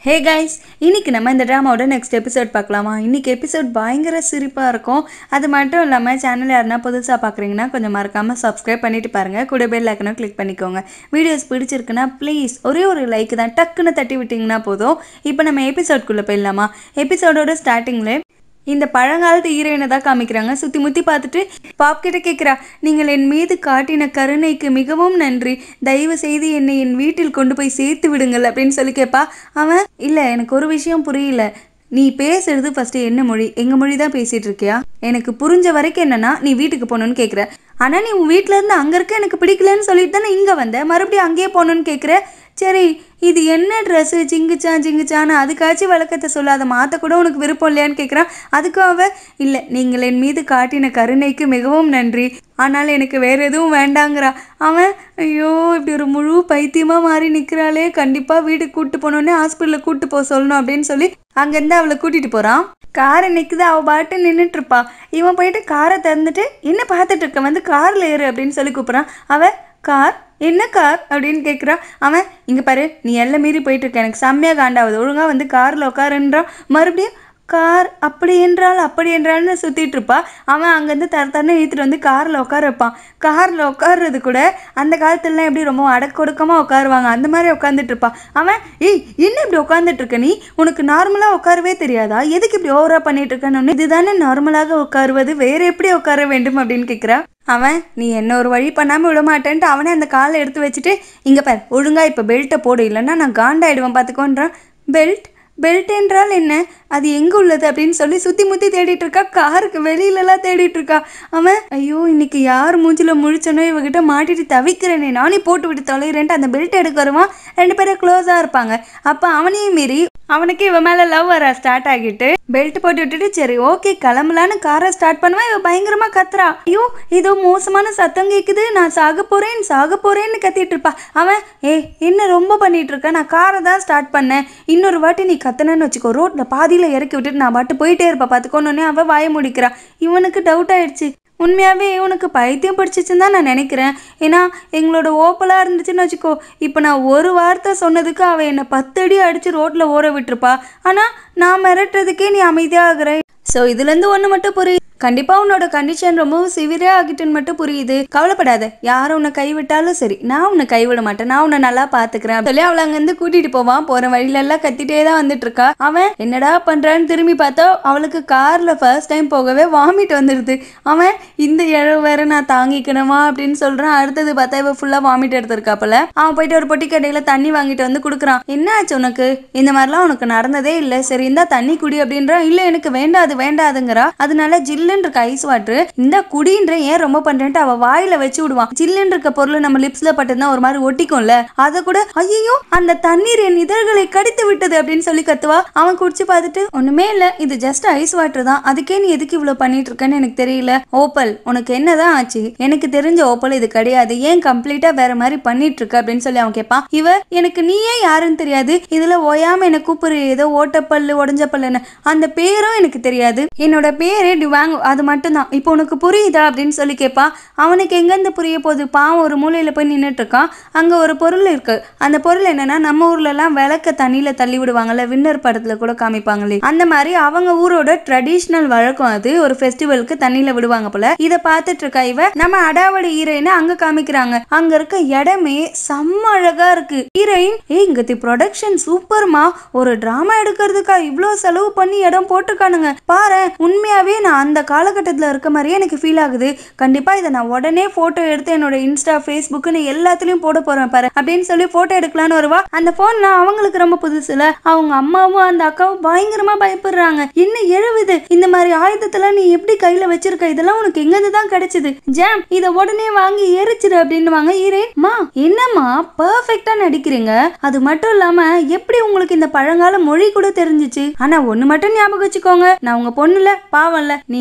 hey guys இன்னைக்கு நம்ம இந்த ட்ராமாவோட நெக்ஸ்ட் எபிசோட் பார்க்கலாமா இன்னைக்கு எபிசோட் பயங்கர சிரிப்பாக இருக்கும் அது மட்டும் இல்லாமல் சேனல் யாருன்னா புதுசாக பார்க்குறீங்கன்னா கொஞ்சம் மறக்காமல் சப்ஸ்கிரைப் பண்ணிட்டு பாருங்கள் கூட பேர் லைக்கனும் கிளிக் பண்ணிக்கோங்க வீடியோஸ் பிடிச்சிருக்குன்னா ப்ளீஸ் ஒரே ஒரு லைக் தான் டக்குன்னு தட்டி விட்டிங்கன்னா போதும் இப்போ நம்ம எபிசோட்குள்ளே போயிடலாமா எபிசோடோட ஸ்டார்டிங்கில் இந்த பழங்காலத்து ஹீரோயினை தான் காமிக்கிறாங்க சுற்றி முற்றி பார்த்துட்டு பாப் கிட்ட கேட்குறா நீங்கள் என் மீது காட்டின கருணைக்கு மிகவும் நன்றி தயவு செய்து என்னை என் வீட்டில் கொண்டு போய் சேர்த்து விடுங்கள் அப்படின்னு சொல்லி கேட்பா அவன் இல்லை எனக்கு ஒரு விஷயம் புரியல நீ பேசுறது ஃபஸ்ட்டு என்ன மொழி எங்கள் மொழி தான் பேசிகிட்டு இருக்கியா எனக்கு புரிஞ்ச வரைக்கும் என்னன்னா நீ வீட்டுக்கு போகணுன்னு கேட்குற ஆனால் நீ உன் வீட்டில் இருந்து அங்கே இருக்க எனக்கு பிடிக்கலன்னு சொல்லிட்டு தானே இங்கே வந்த மறுபடியும் அங்கேயே போகணுன்னு கேட்குற சரி இது என்ன ட்ரெஸ்ஸு ஜிங்குச்சான் ஜிங்குச்சான்னு அதுக்காச்சும் விளக்கத்தை சொல்ல அதை மாற்ற கூட உனக்கு விருப்பம் இல்லையான்னு கேட்குறான் அதுக்கும் அவ இல்லை நீங்கள் என் மீது காட்டின கருணைக்கு மிகவும் நன்றி ஆனால் எனக்கு வேற எதுவும் வேண்டாங்கிறா அவன் ஐயோ இப்படி ஒரு முழு பைத்தியமாக மாறி நிற்கிறாளே கண்டிப்பாக வீட்டுக்கு கூப்பிட்டு போனோடனே ஹாஸ்பிட்டலில் கூப்பிட்டு போக சொல்லணும் அப்படின்னு சொல்லி அங்கேருந்து அவளை கூட்டிகிட்டு போகிறான் காரை நிற்குது அவள் பாட்டு நின்றுட்டு இருப்பா இவன் போயிட்டு காரை திறந்துட்டு என்ன பார்த்துட்டு இருக்க வந்து காரில் ஏறு அப்படின்னு சொல்லி கூப்பிட்றான் அவ கார் என்ன கார் அப்படின்னு கேட்குறா அவன் இங்கே பாரு நீ எல்லாம் மீறி போயிட்டு இருக்க எனக்கு செம்மையாக காண்டாவது ஒழுங்காக வந்து காரில் உட்காருன்றான் மறுபடியும் கார் அப்படி என்றால் அப்படி என்றால்னு சுற்றிட்டு இருப்பா அவன் அங்கேருந்து தர தரன்னு இழுத்துட்டு வந்து காரில் உட்கார வைப்பான் காரில் உட்கார்றது கூட அந்த காலத்துலலாம் எப்படி ரொம்ப அடக்கொடுக்கமாக உட்காருவாங்க அந்த மாதிரி உட்காந்துட்டு இருப்பா அவன் ஏய் என்ன இப்படி உட்காந்துட்டு இருக்க நீ உனக்கு நார்மலாக உட்காரவே தெரியாதா எதுக்கு இப்படி ஓவராக பண்ணிட்டு இருக்கன்னு இதுதானே நார்மலாக உட்காருவது வேற எப்படி உட்கார வேண்டும் அப்படின்னு கேட்குறா அவன் நீ என்ன ஒரு வழி பண்ணாமல் விட மாட்டேன்ட்டு அவனே அந்த காலை எடுத்து வச்சுட்டு இங்கே பார் ஒழுங்கா இப்போ பெல்ட்டை போடு இல்லைன்னா நான் காண்டாயிடுவேன் பார்த்துக்கோன்றான் பெல்ட் பெல்ட் என்றால் என்ன அது எங்கே உள்ளது அப்படின்னு சொல்லி சுற்றி முற்றி தேடிட்டு இருக்கா காருக்கு வெளியிலலாம் தேடிட்டு இருக்கா அவன் ஐயோ இன்னைக்கு யார் மூஞ்சில முழிச்சனோ இவகிட்ட மாட்டிட்டு தவிக்கிறேனே நானே போட்டு விட்டு தொலைகிறேன்ட்டு அந்த பெல்ட் எடுக்க வருவான் ரெண்டு பேரும் க்ளோஸாக இருப்பாங்க அப்போ அவனையும் மீறி அவனுக்கு இவன் மேலே லவ் வர ஸ்டார்ட் ஆகிட்டு பெல்ட் போட்டு விட்டுட்டு சரி ஓகே கிளம்பலான்னு காரை ஸ்டார்ட் பண்ணுவான் இவன் பயங்கரமா கத்துறா ஐயோ ஏதோ மோசமான சத்தம் கேட்குது நான் சாக போறேன் சாக போறேன்னு கத்திட்டு இருப்பா அவன் ஏ என்ன ரொம்ப பண்ணிட்டு இருக்க நான் காரை தான் ஸ்டார்ட் பண்ணேன் இன்னொரு வாட்டி நீ கத்தனன்னு வச்சுக்கோ ரோட்ல பாதியில இறக்கி விட்டுட்டு நான் பாட்டு போயிட்டே இருப்பா பார்த்துக்கோன்னு அவன் வாய முடிக்கிறா இவனுக்கு டவுட் ஆயிடுச்சு உண்மையாகவே உனக்கு பைத்தியம் பிடிச்சிச்சுன்னு தான் நான் நினைக்கிறேன் ஏன்னா எங்களோட ஓப்பலாக இருந்துச்சுன்னு வச்சுக்கோ இப்போ நான் ஒரு வார்த்தை சொன்னதுக்கு அவள் என்னை பத்து அடி அடித்து ரோட்டில் ஓர விட்டுருப்பா ஆனால் நான் மிரட்டுறதுக்கே நீ அமைதியாகிற ஸோ இதுலேருந்து ஒன்று மட்டும் புரியுது கண்டிப்பாக உன்னோட கண்டிஷன் ரொம்பவும் சிவியராக ஆகிட்டுன்னு மட்டும் புரியுது கவலைப்படாத யாரும் உன்னை கைவிட்டாலும் சரி நான் உன்னை கைவிட மாட்டேன் நான் உன்னை நல்லா பார்த்துக்கிறேன் சொல்லி அவளை அங்கேருந்து கூட்டிகிட்டு போவான் போகிற வழியிலெல்லாம் கத்திட்டே தான் வந்துட்டு இருக்கா அவன் என்னடா பண்ணுறான்னு திரும்பி பார்த்தா அவளுக்கு காரில் ஃபர்ஸ்ட் டைம் போகவே வாமிட் வந்துடுது அவன் இந்த இழவு வேற நான் தாங்கிக்கணுமா அப்படின்னு சொல்கிறான் அடுத்தது பார்த்தா இவ ஃபுல்லாக வாமிட் எடுத்திருக்காப்புல அவன் போயிட்டு ஒரு பொட்டி கடையில் தண்ணி வாங்கிட்டு வந்து கொடுக்குறான் என்ன ஆச்சு உனக்கு இந்த மாதிரிலாம் உனக்கு நடந்ததே இல்லை சரி இந்தா தண்ணி குடி அப்படின்றான் இல்லை எனக்கு வேண்டாது வேண்டாதுங்கிறா அதனால ஜில்லுன்னு இருக்க ஐஸ் வாட்டர் இந்த குடின்ற ஏன் ரொம்ப பண்றேன்ட்டு அவ வாயில வச்சு விடுவான் ஜில்லுன்னு இருக்க பொருள் நம்ம லிப்ஸ்ல பட்டதுன்னா ஒரு மாதிரி ஒட்டிக்கும்ல அதை கூட ஐயோ அந்த தண்ணீர் என் இதழ்களை கடித்து விட்டது அப்படின்னு சொல்லி கத்துவா அவன் குடிச்சு பார்த்துட்டு ஒண்ணுமே இல்ல இது ஜஸ்ட் ஐஸ் வாட்டர் தான் அதுக்கே நீ எதுக்கு இவ்வளவு பண்ணிட்டு இருக்கன்னு எனக்கு தெரியல ஓப்பல் உனக்கு என்னதான் ஆச்சு எனக்கு தெரிஞ்ச ஓப்பல் இது கிடையாது ஏன் கம்ப்ளீட்டா வேற மாதிரி பண்ணிட்டு இருக்க அப்படின்னு சொல்லி அவன் கேட்பான் இவ எனக்கு நீயே யாருன்னு தெரியாது இதுல ஓயாம என்ன கூப்பிடு ஏதோ ஓட்டப்பல்லு உடஞ்ச பல்லுன்னு அந்த பேரும் எனக்கு தெரியாது என்னோட பேரே டிவாங் அது மட்டும்தான் இப்போ உனக்கு புரியுதா அப்படின்னு சொல்லி கேட்பான் அவனுக்கு எங்கேருந்து புரிய போகுது பாவம் ஒரு மூலையில் போய் நின்றுட்டு இருக்கான் அங்கே ஒரு பொருள் இருக்கு அந்த பொருள் என்னன்னா நம்ம ஊர்லலாம் விளக்க தண்ணியில் தள்ளி விடுவாங்கல்ல வின்னர் படத்தில் கூட காமிப்பாங்களே அந்த மாதிரி அவங்க ஊரோட ட்ரெடிஷ்னல் வழக்கம் அது ஒரு ஃபெஸ்டிவலுக்கு தண்ணியில் விடுவாங்க போல இதை பார்த்துட்டு இருக்கா இவ நம்ம அடாவடி ஹீரோயினை அங்கே காமிக்கிறாங்க அங்கே இருக்க இடமே செம்ம அழகா இருக்கு ஹீரோயின் ஏய் இங்கத்தி ப்ரொடக்ஷன் சூப்பர்மா ஒரு டிராமா எடுக்கிறதுக்கா இவ்வளோ செலவு பண்ணி இடம் போட்டிருக்கானுங்க பாரு உண்மையாவே நான் அந்த காலகட்டத்தில் இருக்க மாதிரியே எனக்கு ஃபீல் ஆகுது கண்டிப்பா இதை நான் உடனே போட்டோ எடுத்து என்னோட இன்ஸ்டா ஃபேஸ்புக்குன்னு எல்லாத்துலயும் போட போறேன் பாரு அப்படின்னு சொல்லி போட்டோ எடுக்கலான்னு வருவா அந்த போன்லாம் அவங்களுக்கு ரொம்ப புதுசுல அவங்க அம்மாவும் அந்த அக்காவும் பயங்கரமா பயப்படுறாங்க என்ன எழுவுது இந்த மாதிரி ஆயுதத்தெல்லாம் நீ எப்படி கையில வச்சிருக்க இதெல்லாம் உனக்கு எங்கிருந்து தான் கிடைச்சது ஜாம் இதை உடனே வாங்கி எரிச்சிரு அப்படின்னுவாங்க ஈரேன் மா என்னம்மா பர்ஃபெக்டா நடிக்கிறீங்க அது மட்டும் இல்லாம எப்படி உங்களுக்கு இந்த பழங்கால மொழி கூட தெரிஞ்சிச்சு ஆனா ஒண்ணு மட்டும் ஞாபகம் வச்சுக்கோங்க நான் உங்க பொண்ணுல பாவம்ல நீங்க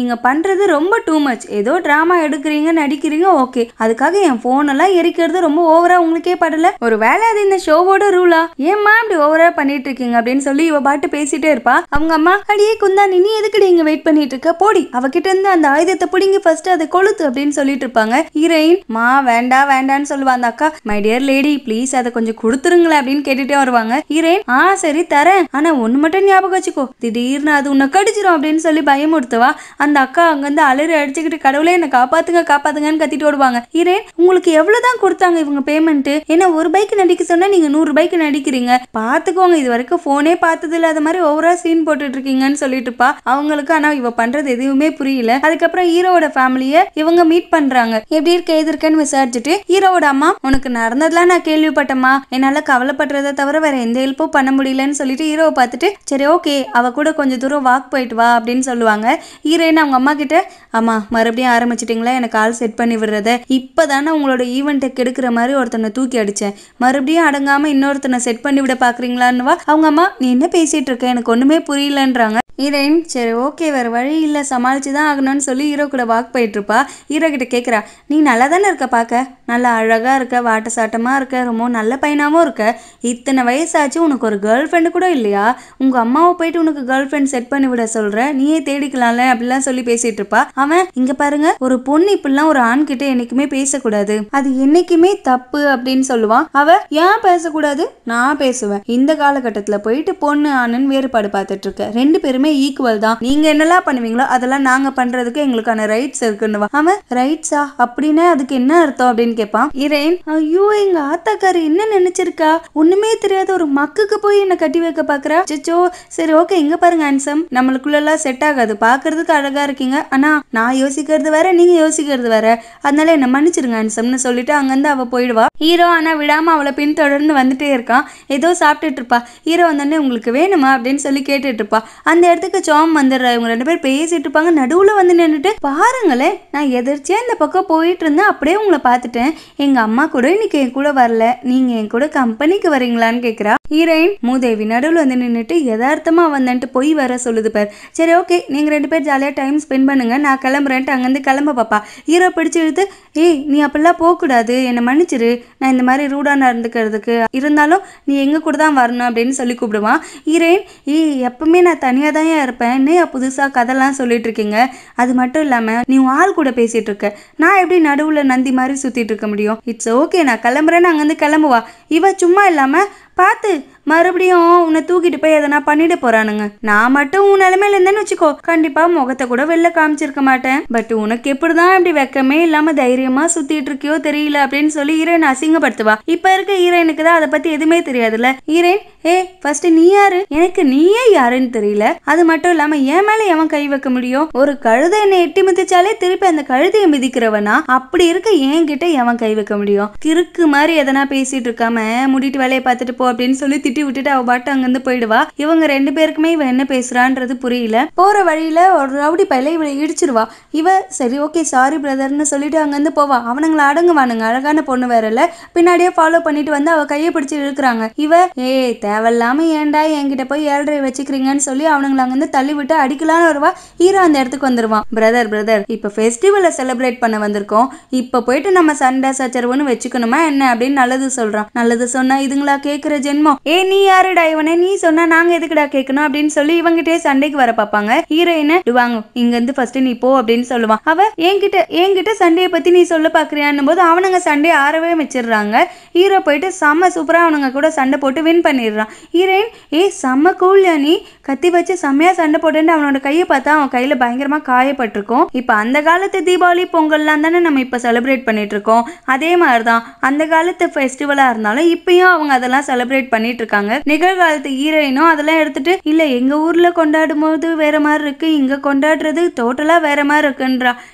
நீங்க பண்றது ரொம்ப டூ மச் ஏதோ டிராமா எடுக்கிறீங்க நடிக்கிறீங்க ஓகே அதுக்காக என் போன் எல்லாம் எரிக்கிறது ரொம்ப ஓவரா உங்களுக்கே படல ஒரு வேலை அது இந்த ஷோவோட ரூலா ஏம்மா இப்படி ஓவரா பண்ணிட்டு இருக்கீங்க அப்படின்னு சொல்லி இவ பாட்டு பேசிட்டே இருப்பா அவங்க அம்மா அடியே குந்தாணி நீ எதுக்குடி இங்க வெயிட் பண்ணிட்டு இருக்க போடி அவகிட்ட இருந்து அந்த ஆயுதத்தை பிடிங்கி ஃபர்ஸ்ட் அதை கொளுத்து அப்படின்னு சொல்லிட்டு இருப்பாங்க ஹீரோயின் மா வேண்டா வேண்டான்னு சொல்லுவா அந்த அக்கா மை டியர் லேடி ப்ளீஸ் அதை கொஞ்சம் கொடுத்துருங்களேன் அப்படின்னு கேட்டுட்டே வருவாங்க ஹீரோயின் ஆ சரி தரேன் ஆனா ஒண்ணு மட்டும் ஞாபகம் வச்சுக்கோ திடீர்னு அது உன்னை கடிச்சிரும் அப்படின்னு சொல்லி பயமுறுத்துவா அந்த அக்கா அங்கிருந்து அலறி அடிச்சுக்கிட்டு கடவுளே என்ன காப்பாத்துங்க காப்பாத்துங்கன்னு கத்திட்டு ஓடுவாங்க ஹீரோயின் உங்களுக்கு எவ்வளவுதான் கொடுத்தாங்க இவங்க பேமெண்ட் ஏன்னா ஒரு பைக் நடிக்க சொன்னா நீங்க நூறு பைக் நடிக்கிறீங்க பாத்துக்கோங்க இது வரைக்கும் போனே பார்த்தது இல்லாத மாதிரி ஓவரா சீன் போட்டுட்டு இருக்கீங்கன்னு சொல்லிட்டு இருப்பா அவங்களுக்கு ஆனா இவ பண்றது எதுவுமே புரியல அதுக்கப்புறம் ஹீரோவோட ஃபேமிலிய இவங்க மீட் பண்றாங்க எப்படி இருக்க எது இருக்கேன்னு விசாரிச்சுட்டு ஹீரோவோட அம்மா உனக்கு நடந்ததெல்லாம் நான் கேள்விப்பட்டம்மா என்னால கவலைப்படுறதை தவிர வேற எந்த ஹெல்ப்பும் பண்ண முடியலன்னு சொல்லிட்டு ஹீரோவை பார்த்துட்டு சரி ஓகே அவ கூட கொஞ்சம் தூரம் வாக் போயிட்டு வா அப்படின்னு சொல்லுவாங்க ஹீரோயின் அவங்க அம்மா கிட்ட அம்மா மறுபடியும் ஆரம்பிச்சிட்டிங்களா எனக்கு ஆள் செட் பண்ணி விடுறத இப்பதானே உங்களோட ஈவெண்ட்டை கெடுக்கிற மாதிரி ஒருத்தனை தூக்கி அடிச்சேன் மறுபடியும் அடங்காம இன்னொருத்தனை செட் பண்ணி விட பாக்குறீங்களான்னுவா அவங்க அம்மா நீ என்ன பேசிட்டு இருக்க எனக்கு ஒண்ணுமே புரியலன்றாங்க ஹீரோயின் சரி ஓகே வேற வழி இல்லை சமாளிச்சு தான் ஆகணும்னு சொல்லி ஹீரோ கூட வாக் போயிட்டு இருப்பா ஹீரோ கிட்ட கேட்குறா நீ நல்லா தானே இருக்க பார்க்க நல்லா அழகா இருக்க வாட்ட சாட்டமா இருக்க ரொம்ப நல்ல பையனாவும் இருக்க இத்தனை வயசாச்சு உனக்கு ஒரு கேர்ள் ஃப்ரெண்டு கூட இல்லையா உங்க அம்மாவை போயிட்டு உனக்கு கேர்ள் ஃப்ரெண்ட் செட் பண்ணி விட சொல்ற நீயே தேடிக்கலாம்ல அப்படிலாம் சொல்லி பேசிட்டு இருப்பா அவன் இங்க பாருங்க ஒரு பொண்ணு இப்படிலாம் ஒரு ஆண் கிட்ட என்னைக்குமே பேசக்கூடாது அது என்னைக்குமே தப்பு அப்படின்னு சொல்லுவான் அவ ஏன் பேசக்கூடாது நான் பேசுவேன் இந்த காலகட்டத்துல போயிட்டு பொண்ணு ஆணுன்னு வேறுபாடு பார்த்துட்டு இருக்க ரெண்டு பேருமே ஈக்குவல் தான் நீங்க என்னெல்லாம் பண்ணுவீங்களோ அதெல்லாம் நாங்க பண்றதுக்கு எங்களுக்கான ரைட்ஸ் இருக்குன்னு அவன் ரைட்ஸா அப்படின்னா அதுக்கு என்ன அர்த்தம் அப்படின்னு கேட்பான் இரேன் ஐயோ எங்க ஆத்தாக்காரி என்ன நினைச்சிருக்கா ஒண்ணுமே தெரியாத ஒரு மக்குக்கு போய் என்ன கட்டி வைக்க பாக்குறா சிச்சோ சரி ஓகே இங்க பாருங்க ஆன்சம் நம்மளுக்குள்ள எல்லாம் செட் ஆகாது பாக்குறதுக்கு அழகா இருக்கீங்க ஆனா நான் யோசிக்கிறது வேற நீங்க யோசிக்கிறது வேற அதனால என்ன மன்னிச்சிருங்க ஆன்சம்னு சொல்லிட்டு அங்கிருந்து அவ போயிடுவா ஹீரோ ஆனா விடாம அவளை பின்தொடர்ந்து வந்துட்டே இருக்கான் ஏதோ சாப்பிட்டுட்டு இருப்பா ஹீரோ வந்தோடனே உங்களுக்கு வேணுமா அப்படின்னு சொல்லி கேட்டுட்டு இருப்பா அந்த இடத்துக்கு சோம் வந்துடுறா இவங்க ரெண்டு பேர் பேசிட்டு இருப்பாங்க நடுவுல வந்து நின்னுட்டு பாருங்களேன் நான் எதிர்ச்சியா இந்த பக்கம் போயிட்டு இருந்தேன் அப்படியே உங்களை பார்த்துட்டேன் எங்க அம்மா கூட இன்னைக்கு என் கூட வரல நீங்க என் கூட கம்பெனிக்கு வரீங்களான்னு கேக்குறா ஹீரோயின் மூதேவி நடுவுல வந்து நின்னுட்டு யதார்த்தமா வந்தேன்ட்டு போய் வர சொல்லுது பார் சரி ஓகே நீங்க ரெண்டு பேர் ஜாலியா டைம் ஸ்பெண்ட் பண்ணுங்க நான் கிளம்புறேன்ட்டு அங்கேருந்து கிளம்ப பாப்பா ஹீரோ பிடிச்சு இழுத்து ஏய் நீ அப்பெல்லாம் போகக்கூடாது என்னை மன்னிச்சிரு நான் இந்த மாதிரி ரூடா நடந்துக்கிறதுக்கு இருந்தாலும் நீ எங்க கூட தான் வரணும் அப்படின்னு சொல்லி கூப்பிடுவான் ஹீரோயின் ஏய் எப்பவுமே நான் தனியாக தான் இருப்பேன் என்னையா புதுசாக கதைலாம் சொல்லிட்டு இருக்கீங்க அது மட்டும் இல்லாமல் நீ உன் ஆள் கூட பேசிட்டு இருக்க நான் எப்படி நடுவில் நந்தி மாதிரி சுற்றிட்டு இருக்க முடியும் இட்ஸ் ஓகே நான் கிளம்புறேன்னு அங்கேருந்து கிளம்புவா இவ சும்மா இல்லாமல் பார்த்து மறுபடியும் உன்னை தூக்கிட்டு போய் எதனா பண்ணிட போறானுங்க நான் மட்டும் உன் நிலைமையில இருந்தேன்னு வச்சுக்கோ கண்டிப்பா முகத்தை கூட வெளில காமிச்சிருக்க மாட்டேன் பட் உனக்கு எப்படிதான் இப்படி வெக்கமே இல்லாம தைரியமா சுத்திட்டு இருக்கியோ தெரியல அப்படின்னு சொல்லி ஹீரோயின் அசிங்கப்படுத்துவா இப்ப இருக்க ஹீரோயினுக்கு தான் அதை பத்தி எதுவுமே தெரியாதுல்ல ஹீரோயின் ஏ ஃபர்ஸ்ட் நீ யாரு எனக்கு நீயே யாருன்னு தெரியல அது மட்டும் இல்லாம என் மேல எவன் கை வைக்க முடியும் ஒரு கழுதை என்னை எட்டி மிதிச்சாலே திருப்பி அந்த கழுதையை மிதிக்கிறவனா அப்படி இருக்க என்கிட்ட எவன் கை வைக்க முடியும் கிறுக்கு மாதிரி எதனா பேசிட்டு இருக்காம முடிட்டு வேலையை பார்த்துட்டு போ அப்படின்னு சொல்லி திட்டி விட்டுட்டு அவ பாட்டு அங்கிருந்து போயிடுவா இவங்க ரெண்டு பேருக்குமே இவ என்ன பேசுறான்றது புரியல போற வழியில ஒரு ரவுடி பையில இவளை இடிச்சிருவா இவ சரி ஓகே சாரி பிரதர்னு சொல்லிட்டு அங்கிருந்து போவா அவனுங்களை அடங்குவானுங்க அழகான பொண்ணு வேறல பின்னாடியே ஃபாலோ பண்ணிட்டு வந்து அவ கையை பிடிச்சி இழுக்கிறாங்க இவ ஏய் தேவையில்லாம ஏன்டா என்கிட்ட போய் ஏழரை வச்சுக்கிறீங்கன்னு சொல்லி அவனுங்களை அங்கிருந்து தள்ளி விட்டு அடிக்கலான்னு வருவா ஹீரோ அந்த இடத்துக்கு வந்துருவான் பிரதர் பிரதர் இப்ப ஃபெஸ்டிவலை செலிப்ரேட் பண்ண வந்திருக்கோம் இப்ப போயிட்டு நம்ம சண்டை சச்சரவுன்னு வச்சுக்கணுமா என்ன அப்படின்னு நல்லது சொல்றான் நல்லது சொன்னா இதுங்களா கேக்குற ஜென்மம் ஏ நீ யாருடா இவனே நீ சொன்னா நாங்க எதுக்குடா கேட்கணும் அப்படின்னு சொல்லி இவங்கிட்டே சண்டைக்கு வர பார்ப்பாங்க ஹீரோயின வாங்க இங்க இருந்து ஃபர்ஸ்ட் நீ போ அப்படின்னு சொல்லுவான் அவ என்கிட்ட என்கிட்ட சண்டையை பத்தி நீ சொல்ல பாக்குறியான்னும் போது அவனுங்க சண்டையை ஆறவே வச்சிடுறாங்க ஹீரோ போயிட்டு செம்ம சூப்பரா அவனுங்க கூட சண்டை போட்டு வின் பண்ணிடுறான் ஹீரோயின் ஏ செம்ம கூல்யா நீ கத்தி வச்சு செம்மையா சண்டை போட்டுட்டு அவனோட கையை பார்த்தா அவன் கையில பயங்கரமா காயப்பட்டிருக்கும் இப்ப அந்த காலத்து தீபாவளி பொங்கல்லாம் தானே நம்ம இப்ப செலிப்ரேட் பண்ணிட்டு இருக்கோம் அதே மாதிரிதான் அந்த காலத்து ஃபெஸ்டிவலா இருந்தாலும் இப்பயும் அவங்க அதெல்லாம் செலிப்ரேட் பண்ணிட்டு இருக்காங்க நிகழ்காலத்து ஹீரோயினும் அதெல்லாம் எடுத்துட்டு இல்ல எங்க ஊர்ல கொண்டாடும் போது வேற மாதிரி இருக்கு இங்க கொண்டாடுறது டோட்டலா வேற மாதிரி இருக்குன்றா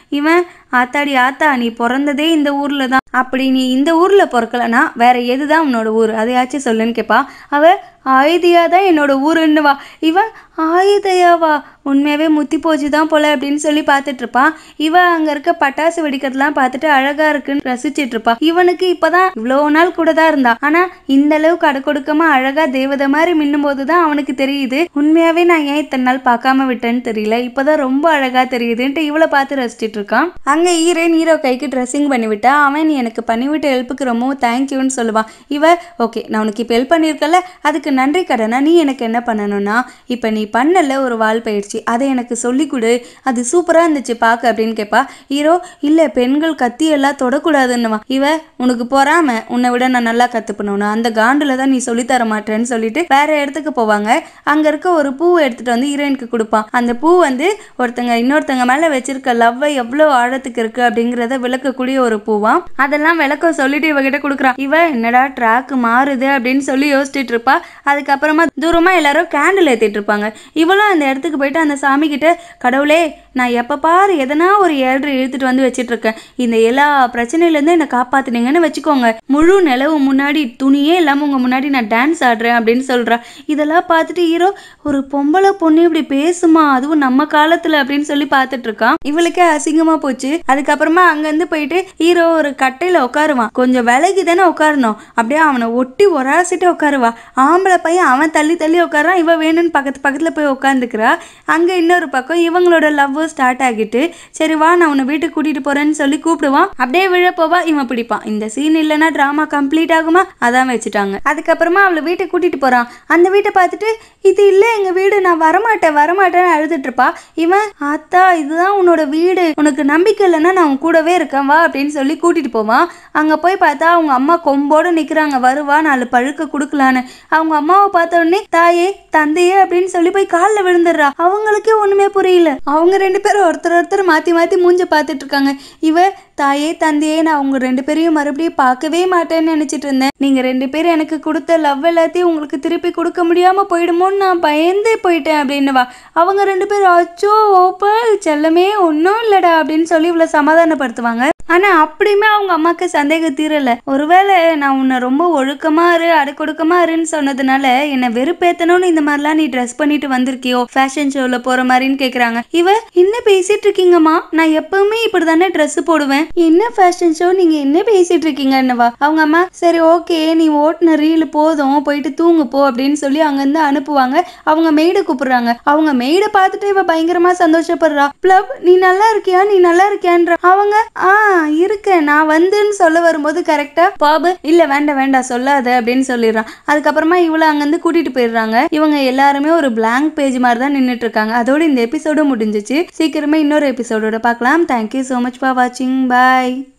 இவன் ஆத்தாடி ஆத்தா நீ பிறந்ததே இந்த ஊர்ல தான் அப்படி நீ இந்த ஊர்ல பிறக்கலனா வேற எதுதான் உன்னோட ஊர் அதையாச்சும் சொல்லுன்னு கேட்பா அவ ஆயுதியா தான் என்னோட ஊருன்னு வா இவன் ஆயுதையாவா உண்மையாவே முத்தி போச்சு தான் போல அப்படின்னு சொல்லி பார்த்துட்டு இருப்பான் இவ அங்க இருக்க பட்டாசு வெடிக்கிறதுலாம் பார்த்துட்டு அழகா இருக்குன்னு ரசிச்சிட்டு இருப்பா இவனுக்கு இப்பதான் இவ்வளோ நாள் கூட தான் இருந்தா ஆனா இந்த அளவுக்கு அடக்கொடுக்கமா அழகா தேவதை மாதிரி மின்னும் போதுதான் அவனுக்கு தெரியுது உண்மையாவே நான் ஏன் இத்தனை நாள் பார்க்காம விட்டேன்னு தெரியல இப்பதான் ரொம்ப அழகா தெரியுதுன்ட்டு இவளை பார்த்து ரசிச்சிட்டு இருக்கான் அங்க ஈரன் ஹீரோ கைக்கு ட்ரெஸ்ஸிங் பண்ணி விட்டா அவன் நீ எனக்கு பண்ணிவிட்ட ஹெல்ப்புக்கு ரொம்ப தேங்க்யூன்னு சொல்லுவான் இவ ஓகே நான் உனக்கு இப்போ ஹெல்ப் பண்ணியிருக்கல அதுக்கு நன்றி கடனா நீ எனக்கு என்ன பண்ணணும்னா இப்போ நீ பண்ணல ஒரு வால் பயிற்சி அதை எனக்கு சொல்லிக் கொடு அது சூப்பராக இருந்துச்சு பார்க்க அப்படின்னு கேட்பா ஹீரோ இல்லை பெண்கள் கத்தி எல்லாம் தொடக்கூடாதுன்னுவா இவ உனக்கு பொறாம உன்னை விட நான் நல்லா கற்றுப்பணும்னா அந்த காண்டில் தான் நீ சொல்லித் தர மாட்டேன்னு சொல்லிட்டு வேற இடத்துக்கு போவாங்க அங்கே இருக்க ஒரு பூவை எடுத்துட்டு வந்து ஹீரோயினுக்கு கொடுப்பான் அந்த பூ வந்து ஒருத்தங்க இன்னொருத்தங்க மேலே வச்சிருக்க லவ்வை எவ்வளோ ஆழத்துக்கு இருக்கு அப்படிங்கிறத விளக்கக்கூடிய ஒரு பூவாம் அதெல்லாம் விளக்க சொல்லிட்டு இவகிட்ட கொடுக்குறான் இவ என்னடா ட்ராக் மாறுது அப்படின்னு சொல்லி யோசிச்சுட்டு இருப்பா அதுக்கப்புறமா தூரமா எல்லாரும் கேண்டில் ஏத்திட்டு இருப்பாங்க இவளும் அந்த இடத்துக்கு போயிட்டு அந்த சாமி கிட்ட கடவுளே நான் எப்ப பாரு எதனா ஒரு ஏழரை இழுத்துட்டு வந்து வச்சிட்டு இருக்கேன் இந்த எல்லா பிரச்சனையிலேருந்து என்னை காப்பாத்துனீங்கன்னு வச்சுக்கோங்க முழு நிலவு முன்னாடி துணியே இல்லாம உங்க முன்னாடி நான் டான்ஸ் ஆடுறேன் அப்படின்னு சொல்றா இதெல்லாம் பார்த்துட்டு ஹீரோ ஒரு பொம்பளை பொண்ணு இப்படி பேசுமா அதுவும் நம்ம காலத்துல அப்படின்னு சொல்லி பார்த்துட்டு இருக்கான் இவளுக்கே அசிங்கமா போச்சு அதுக்கப்புறமா அங்கேருந்து போயிட்டு ஹீரோ ஒரு கட்டையில உட்காருவான் கொஞ்சம் விலகி தானே உட்காரணும் அப்படியே அவனை ஒட்டி ஒராசிட்டு உட்காருவா ஆம்பளை பையன் அவன் தள்ளி தள்ளி உட்காரான் இவ வேணும்னு பக்கத்து பக்கத்துல போய் உட்காந்துக்கிறா அங்க இன்னொரு பக்கம் இவங்களோட லவ் ஸ்டார்ட் ஆகிட்டு சரி வா நான் உன்னை வீட்டுக்கு கூட்டிட்டு போறேன்னு சொல்லி கூப்பிடுவான் அப்படியே விழ போவா இவன் பிடிப்பான் இந்த சீன் இல்லைன்னா ட்ராமா கம்ப்ளீட் ஆகுமா அதான் வச்சுட்டாங்க அதுக்கப்புறமா அவளை வீட்டுக்கு கூட்டிட்டு போறான் அந்த வீட்டை பார்த்துட்டு இது இல்லை எங்க வீடு நான் வரமாட்டேன் வரமாட்டேன்னு அழுதுட்டு இருப்பா இவன் ஆத்தா இதுதான் உன்னோட வீடு உனக்கு நம்பிக்கை இல்லைன்னா நான் உன் கூடவே இருக்கேன் வா அப்படின்னு சொல்லி கூட்டிட்டு போவான் அங்க போய் பார்த்தா அவங்க அம்மா கொம்போட நிக்கிறாங்க வருவா நாலு பழுக்க கொடுக்கலான்னு அவங்க அம்மாவை பார்த்த உடனே தாயே தந்தையே அப்படின்னு சொல்லி போய் காலில் விழுந்துடுறா அவங்களுக்கே ஒண்ணுமே புரியல அவங்க ரெண்டு பேரும் ஒருத்தர் ஒருத்தர் மாத்தி மாத்தி மூஞ்ச பார்த்துட்டு இருக்காங்க இவ தாயே தந்தையே நான் உங்க ரெண்டு பேரையும் மறுபடியும் பார்க்கவே மாட்டேன்னு நினைச்சிட்டு இருந்தேன் நீங்க ரெண்டு பேரும் எனக்கு கொடுத்த லவ் எல்லாத்தையும் உங்களுக்கு திருப்பி கொடுக்க முடியாம போயிடுமோன்னு நான் பயந்தே போயிட்டேன் அப்படின்னுவா அவங்க ரெண்டு பேரும் அச்சோ ஓப்ப செல்லமே ஒன்றும் இல்லடா அப்படின்னு சொல்லி இவ்வளோ சமாதானப்படுத்துவாங்க ஆனா அப்படியுமே அவங்க அம்மாக்கு சந்தேகம் தீரல ஒருவேளை நான் உன்னை ரொம்ப ஒழுக்கமா இரு அடுக்கொடுக்கமா இருன்னு சொன்னதுனால என்னை வெறுப்பேத்தணும்னு இந்த மாதிரிலாம் நீ ட்ரெஸ் பண்ணிட்டு வந்திருக்கியோ ஃபேஷன் ஷோல போற மாதிரின்னு கேக்குறாங்க இவ என்ன பேசிட்டு இருக்கீங்கம்மா நான் எப்பவுமே இப்படிதானே ட்ரெஸ் போடுவேன் என்ன ஃபேஷன் ஷோ நீங்க என்ன பேசிட்டு இருக்கீங்கன்னுவா அவங்க அம்மா சரி ஓகே நீ ஓட்டுன ரீல் போதும் போயிட்டு தூங்கு போ அப்படின்னு சொல்லி அங்கிருந்து அனுப்புவாங்க அவங்க மெய்டை கூப்பிடுறாங்க அவங்க மெய்டை பார்த்துட்டு இவ பயங்கரமா சந்தோஷப்படுறா பிளப் நீ நல்லா இருக்கியா நீ நல்லா இருக்கியான்ற அவங்க ஆ இருக்கேன் நான் வந்துன்னு சொல்ல வரும்போது கரெக்டா பாபு இல்ல வேண்டாம் வேண்டாம் சொல்லாத அப்படின்னு சொல்லிடுறான் அதுக்கப்புறமா இவளை அங்கிருந்து கூட்டிட்டு போயிடுறாங்க இவங்க எல்லாருமே ஒரு blank பேஜ் மாதிரி தான் நின்றுட்டு இருக்காங்க அதோட இந்த எபிசோடு முடிஞ்சிச்சு சீக்கிரமே இன்னொரு எபிசோடோட பார்க்கலாம் தேங்க்யூ ஸோ மச் ஃபார் வாட்சிங் பாய்